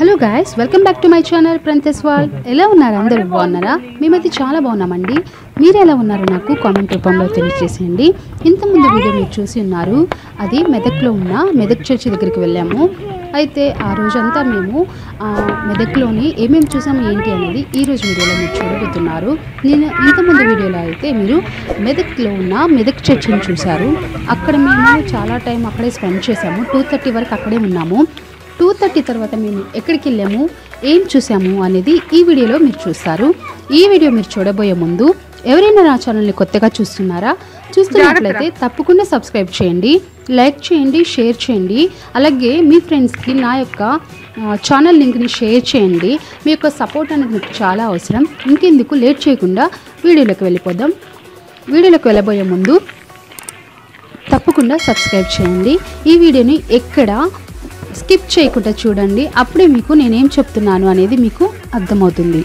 Hello guys welcome back to my channel princess wall ఎలా ఉన్నారు అందరూ బాగున్నారా మేమైతే చాలా బాగున్నామండి మీరు ఎలా ఉన్నారో నాకు కామెంట్ రూపంలో తెలియజేసేయండి ఇంతకుముందు వీడియో మీరు చూసి ఉన్నారు అది మెదక్లో ఉన్న మెదక్ చర్చి దగ్గరికి వెళ్ళాము అయితే ఆ రోజంతా మేము ఆ, మెదక్లోని ఏమేమి చూసాము ఏంటి అనేది ఈ రోజు వీడియోలో మీరు చూడబోతున్నారు నేను ఇంతకుముందు వీడియోలో అయితే మీరు మెదక్లో ఉన్న మెదక్ చర్చిని చూశారు అక్కడ మేము చాలా టైం అక్కడే స్పెండ్ చేసాము టూ థర్టీ వరకు అక్కడే ఉన్నాము టూ థర్టీ తర్వాత మేము ఎక్కడికి వెళ్ళాము ఏం చూసాము అనేది ఈ వీడియోలో మీరు చూస్తారు ఈ వీడియో మీరు చూడబోయే ముందు ఎవరైనా నా ఛానల్ని కొత్తగా చూస్తున్నారా చూస్తున్నట్లయితే తప్పకుండా సబ్స్క్రైబ్ చేయండి లైక్ చేయండి షేర్ చేయండి అలాగే మీ ఫ్రెండ్స్కి నా యొక్క ఆ, ఛానల్ లింక్ని షేర్ చేయండి మీ యొక్క సపోర్ట్ అనేది మీకు చాలా అవసరం ఇంకెందుకు లేట్ చేయకుండా వీడియోలోకి వెళ్ళిపోదాం వీడియోలోకి వెళ్ళబోయే ముందు తప్పకుండా సబ్స్క్రైబ్ చేయండి ఈ వీడియోని ఎక్కడ స్కిప్ చేయకుండా చూడండి అప్పుడే మీకు నేనేం చెప్తున్నాను అనేది మీకు అర్థమవుతుంది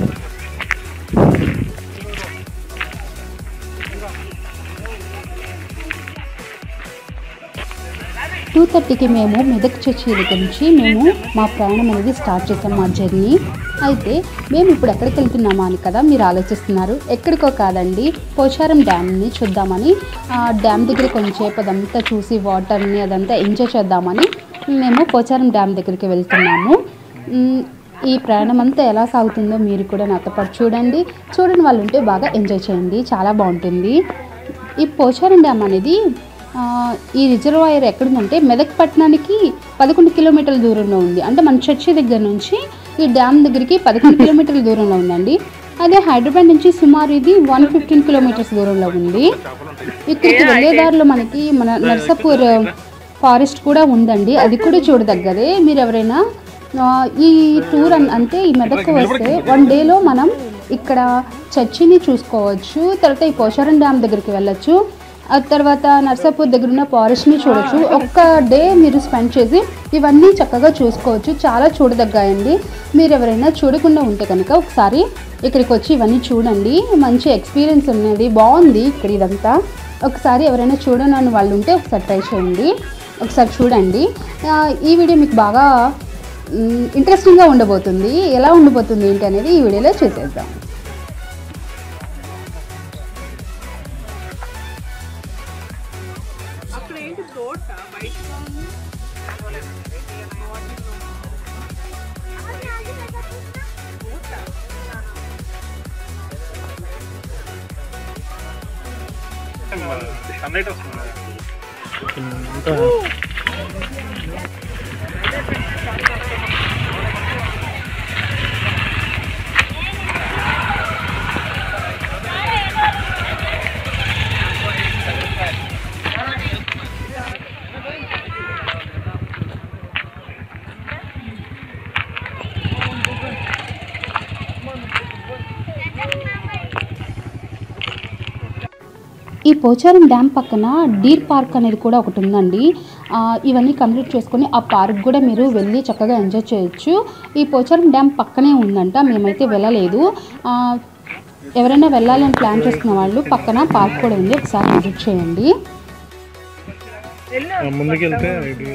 టూ థర్టీకి మేము మెదక్ చర్చి దగ్గర నుంచి మేము మా ప్రయాణం అనేది స్టార్ట్ చేసాం మా జర్నీ అయితే మేము ఇప్పుడు ఎక్కడికి వెళ్తున్నామా అని కదా మీరు ఆలోచిస్తున్నారు ఎక్కడికో కాదండి పోచారం డ్యామ్ని చూద్దామని ఆ డ్యామ్ దగ్గర కొంచెంసేపు అదంతా చూసి వాటర్ని అదంతా ఎంజాయ్ చేద్దామని మేము పోచారం డ్యామ్ దగ్గరికి వెళ్తున్నాము మ్, ఈ ప్రయాణం అంతా ఎలా సాగుతుందో మీరు కూడా నాతో పాటు చూడండి చూడని వాళ్ళు ఉంటే బాగా ఎంజాయ్ చేయండి చాలా బాగుంటుంది ఈ పోచారం డ్యామ్ అనేది ఆ, ఈ రిజర్వాయర్ ఎక్కడుందంటే మెదక్ పట్టణానికి పదకొండు కిలోమీటర్ల దూరంలో ఉంది అంటే మన చర్చి దగ్గర నుంచి ఈ డ్యామ్ దగ్గరికి పదకొండు కిలోమీటర్ల దూరంలో ఉందండి అదే హైదరాబాద్ నుంచి సుమారు ఇది వన్ ఫిఫ్టీన్ కిలోమీటర్స్ దూరంలో ఉంది ఇక్కడికి వెళ్ళే దారిలో మనకి మన నర్సాపూర్ ఫారెస్ట్ కూడా ఉందండి అది కూడా చూడదగ్గదే మీరు ఎవరైనా ఆ, ఈ టూర్ అన్- అంటే ఈ మెదక్కు వస్తే వన్ డేలో మనం ఇక్కడ చర్చిని చూసుకోవచ్చు తర్వాత ఈ పోచారం డ్యామ్ దగ్గరికి వెళ్ళొచ్చు ఆ తర్వాత నర్సాపూర్ దగ్గర ఉన్న ఫారెస్ట్ని చూడొచ్చు ఒక్క డే మీరు స్పెండ్ చేసి ఇవన్నీ చక్కగా చూసుకోవచ్చు చాలా చూడదగ్గాయండి మీరు ఎవరైనా చూడకుండా ఉంటే కనుక ఒకసారి ఇక్కడికి వచ్చి ఇవన్నీ చూడండి మంచి ఎక్స్పీరియన్స్ ఉన్నది బాగుంది ఇక్కడ ఇదంతా ఒకసారి ఎవరైనా చూడని వాళ్ళు ఉంటే ఒకసారి ట్రై చేయండి ఒకసారి చూడండి ఆ, ఈ వీడియో మీకు బాగా మ్, ఇంట్రెస్టింగ్గా ఉండబోతుంది ఎలా ఉండబోతుంది ఏంటి అనేది ఈ వీడియోలో చూసేద్దాం అక్కడ ఏంటి తోట బయట సన్లైట్ వస్తుంది ఈ పోచారం డ్యామ్ పక్కన డీర్ పార్క్ అనేది కూడా ఒకటి ఉందండి ఆ, ఇవన్నీ కంప్లీట్ చేసుకొని ఆ పార్క్ కూడా మీరు వెళ్ళి చక్కగా ఎంజాయ్ చేయొచ్చు ఈ పోచారం డ్యామ్ పక్కనే ఉందంట మేమైతే వెళ్ళలేదు ఆ, ఎవరైనా వెళ్ళాలని ప్లాన్ చేస్తున్న వాళ్ళు పక్కన పార్క్ కూడా ఉంది ఒకసారి విజిట్ చేయండి ముందుకెళ్తే ఇది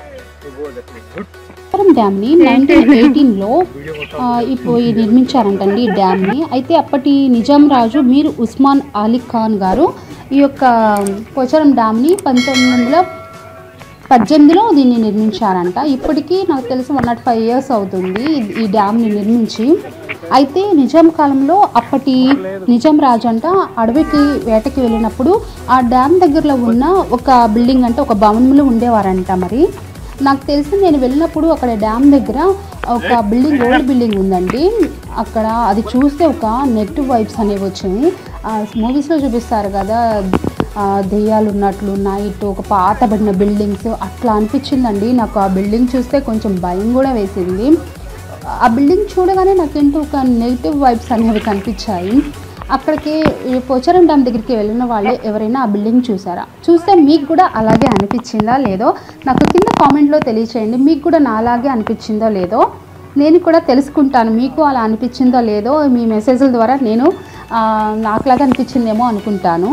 పోచారం డ్యామ్ని నైన్టీన్ ఎయిటీన్లో ఇప్పుడు నిర్మించారంటండి ఈ డ్యామ్ని అయితే అప్పటి నిజాం రాజు మీర్ ఉస్మాన్ అలీ ఖాన్ గారు ఈ యొక్క పోచారం డ్యామ్ని పంతొమ్మిది వందల పద్దెనిమిదిలో దీన్ని నిర్మించారంట ఇప్పటికీ నాకు తెలిసి వన్ నాట్ ఫైవ్ ఇయర్స్ అవుతుంది ఈ- ఈ డ్యామ్ని నిర్మించి అయితే నిజాం కాలంలో అప్పటి నిజాం రాజు అంట అడవికి వేటకి వెళ్ళినప్పుడు ఆ డ్యామ్ దగ్గరలో ఉన్న ఒక బిల్డింగ్ అంటే ఒక భవనంలో ఉండేవారంట మరి నాకు తెలిసి నేను వెళ్ళినప్పుడు అక్కడ డ్యామ్ దగ్గర ఒక బిల్డింగ్ ఓల్డ్ బిల్డింగ్ ఉందండి అక్కడ అది చూస్తే ఒక నెగిటివ్ వైబ్స్ అనేవి వచ్చాయి మూవీస్లో చూపిస్తారు కదా ఆ, దెయ్యాలు ఉన్నట్లు నైట్ ఒక పాతబడిన బిల్డింగ్స్ అట్లా అనిపించిందండి నాకు ఆ బిల్డింగ్ చూస్తే కొంచెం భయం కూడా వేసింది ఆ బిల్డింగ్ చూడగానే నాకేంటో ఒక నెగిటివ్ వైబ్స్ అనేవి కనిపించాయి అక్కడికి ఈ పోచారం డ్యామ్ దగ్గరికి వెళ్ళిన వాళ్ళు ఎవరైనా ఆ బిల్డింగ్ చూసారా చూస్తే మీకు కూడా అలాగే అనిపించిందా లేదో నాకు కింద కామెంట్లో తెలియచేయండి మీకు కూడా నాలాగే అనిపించిందో లేదో నేను కూడా తెలుసుకుంటాను మీకు అలా అనిపించిందో లేదో మీ మెసేజ్ల ద్వారా నేను ఆ, నాకులాగా అనిపించిందేమో అనుకుంటాను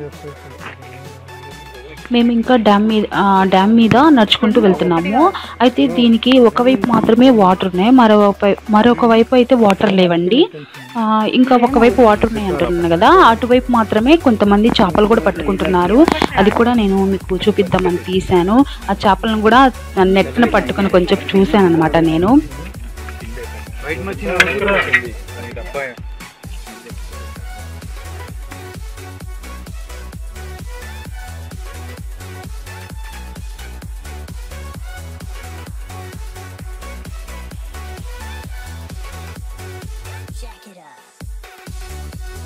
మేము ఇంకా డ్యామ్ మీద ఆ, డ్యామ్ మీద నడుచుకుంటూ వెళ్తున్నాము అయితే దీనికి ఒకవైపు మాత్రమే వాటర్ ఉన్నాయి మరో మరొక వైపు అయితే వాటర్ లేవండి ఆ, ఇంకా ఒకవైపు వాటర్ ఉన్నాయి అంటున్నాను కదా అటువైపు మాత్రమే కొంతమంది చేపలు కూడా పట్టుకుంటున్నారు అది కూడా నేను మీకు చూపిద్దామని తీశాను ఆ చేపలను కూడా నెట్ను పట్టుకొని కొంచెం చూశాను అనమాట నేను బయట వచ్చింది డబ్బా Jack it up.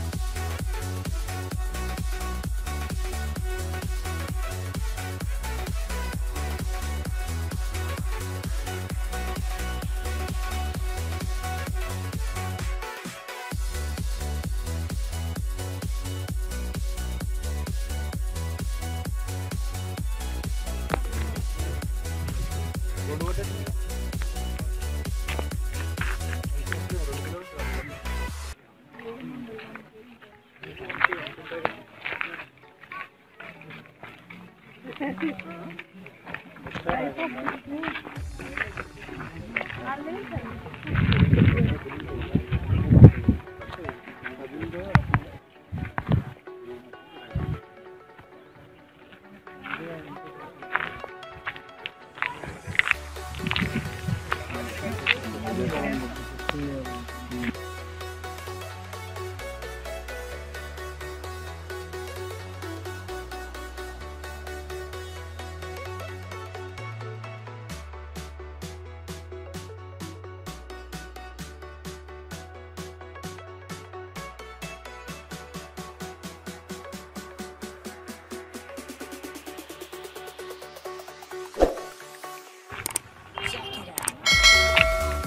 Jack it up.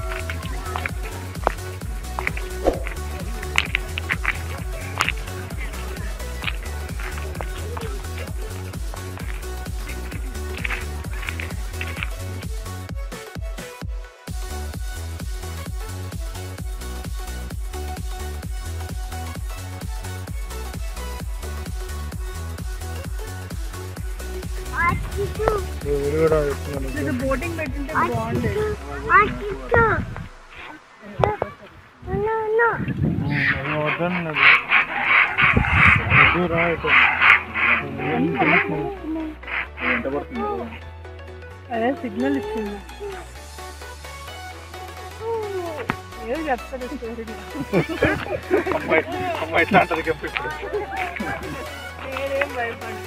ఇది కూడా చెప్తున్నాను ఇది బోటింగ్ పెట్టుంటే బాగుండేది వద్దన్నది ఇది రా ఇటు. ఎంత పడుతుంది అదే సిగ్నల్ ఇచ్చింది ఏదో చెప్తారు స్టోరీ అమ్మాయి అమ్మాయి ఇట్లా అంటది చెప్పు ఇప్పుడు నేనేం భయపడి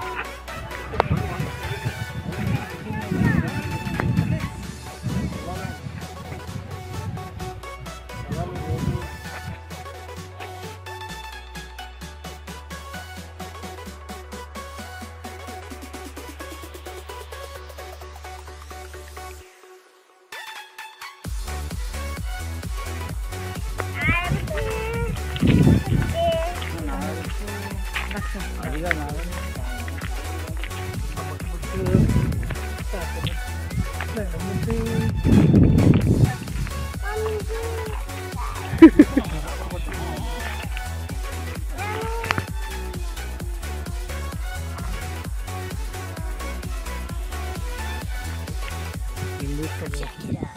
Jack it up.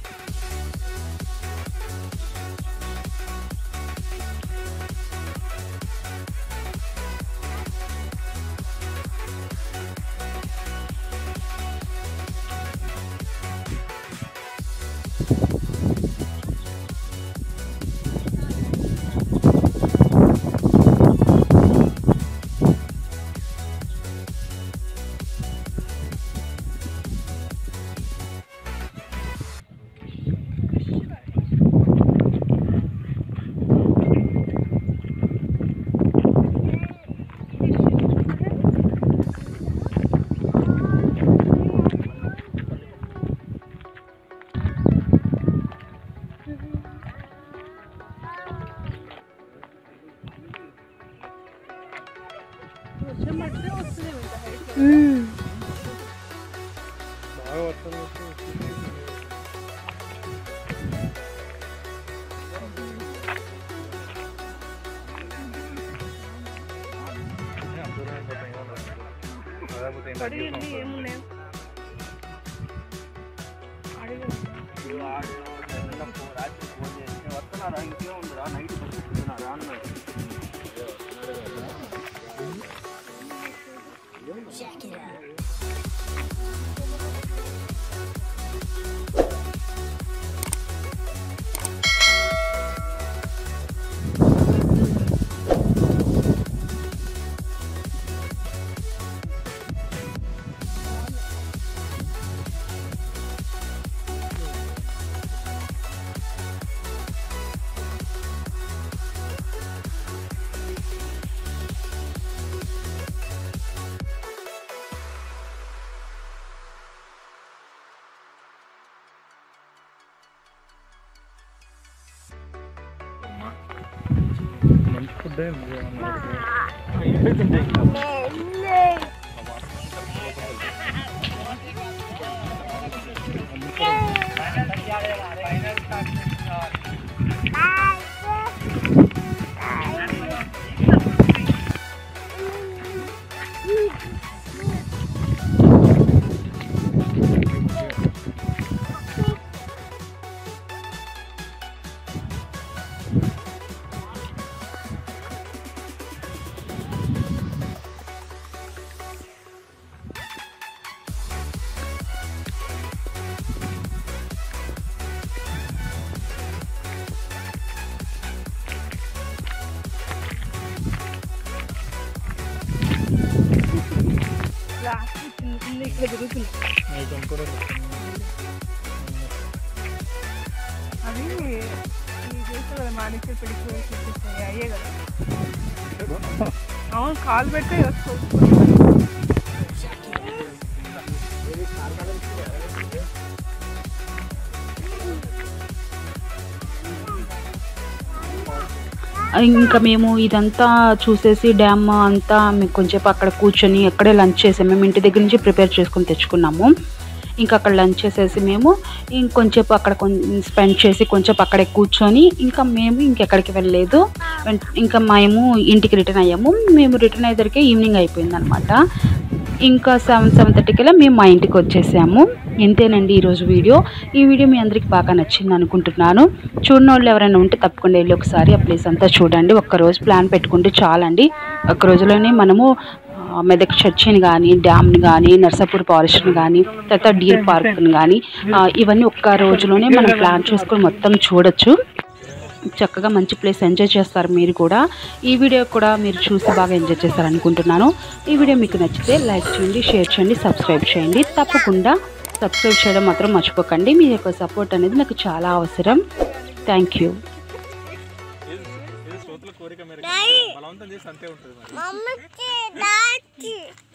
వర్షం పడితే వస్తుంది ఇంకా హైట్ బాగా వర్షం వస్తే వచ్చేసి లేకపోతే ఏంటి? అడిగి ఏమున్నాయి అడిగి Jack it up. మంచి ఫుడ్ లాస్ట్ చిన్న చిన్న ఇక్కడ తిరుగుతుంది అవి ఈ చేస్తే కదా మాణిక్య పెడికి చూపిస్తాయి అయ్యే కదా అవును కాలు పెడితే వేసుకోవచ్చు ఇంకా మేము ఇదంతా చూసేసి డ్యామ్ అంతా మేము కొంచెంసేపు అక్కడ కూర్చొని అక్కడే లంచ్ చేసాము మేము ఇంటి దగ్గర నుంచి ప్రిపేర్ చేసుకొని తెచ్చుకున్నాము ఇంకా అక్కడ లంచ్ చేసేసి మేము ఇంకొంచెంసేపు అక్కడ స్పెండ్ చేసి కొంచెం అక్కడే కూర్చొని ఇంకా మేము ఇంకెక్కడికి వెళ్ళలేదు వెంట- ఇంకా మేము ఇంటికి రిటర్న్ అయ్యాము మేము రిటర్న్ అయ్యేసరికి ఈవినింగ్ అయిపోయింది అనమాట ఇంకా సెవెన్ సెవెన్ థర్టీకల్లా మేము మా ఇంటికి వచ్చేసాము ఇంతేనండి ఈరోజు వీడియో ఈ వీడియో మీ అందరికి బాగా నచ్చింది అనుకుంటున్నాను చూడని వాళ్ళు ఎవరైనా ఉంటే తప్పకుండా వెళ్ళి ఒకసారి ఆ ప్లేస్ అంతా చూడండి ఒక్కరోజు ప్లాన్ పెట్టుకుంటే చాలండి ఒక్క రోజులోనే మనము ఆ, మెదక్ చర్చిని కానీ డ్యామ్ని కానీ నర్సాపూర్ ఫారెస్ట్ని కానీ తర్వాత డీర్ పార్క్ని కానీ ఆ, ఇవన్నీ ఒక్క రోజులోనే మనం ప్లాన్ చేసుకొని మొత్తం చూడొచ్చు చక్కగా మంచి ప్లేస్ ఎంజాయ్ చేస్తారు మీరు కూడా ఈ వీడియో కూడా మీరు చూసి బాగా ఎంజాయ్ చేస్తారు అనుకుంటున్నాను ఈ వీడియో మీకు నచ్చితే లైక్ చేయండి షేర్ చేయండి సబ్స్క్రైబ్ చేయండి తప్పకుండా సబ్స్క్రైబ్ చేయడం మాత్రం మర్చిపోకండి మీ యొక్క సపోర్ట్ అనేది నాకు చాలా అవసరం థ్యాంక్ యూ శ్రోతల కోరిక మేరకు బలవంతం చేసి అంతే ఉంటుంది మరి మమ్మకి దాచి